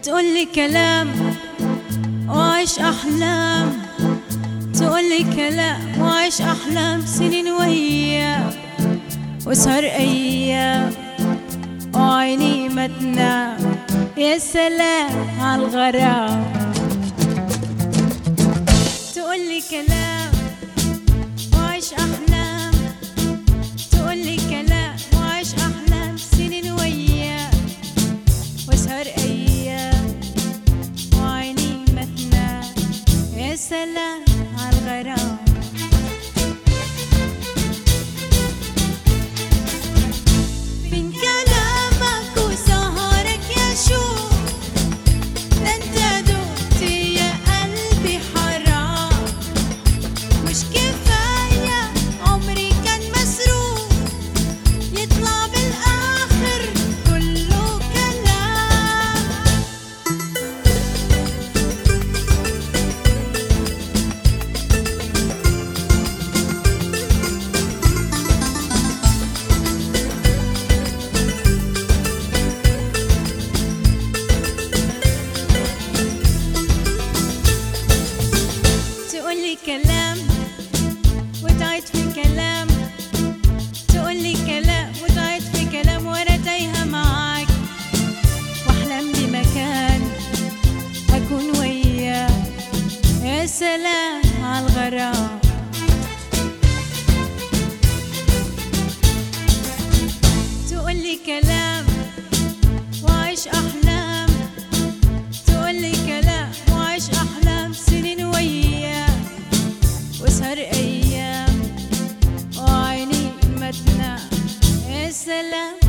تقولي كلام وعيش أحلام تقولي كلام وعيش أحلام سنين وأيام وسهر أيام وعيني ما تنام يا سلام عالغرام تقولي كلام وعيش أحلام تقولي كلام وعيش أحلام سنين وأيام واسهر أيام وعيني ما تنام يا سلام عالغرام من كلامك وسهرك يا شو ده انت دقت يا قلبي حرام مش كفاية عمري كان مسروق يطلع بالآخر كله كلام تقولي كلام وتعيد في كلام تقولي كلام وتعيد في كلام وانا تايهة معاك واحلم بمكان اكون وياك يا سلام عالغرام تقولي كلام وعيش احلام تقولي كلام وعيش احلام سنين وياك وسهر ايام وعيني ما تنام يا سلام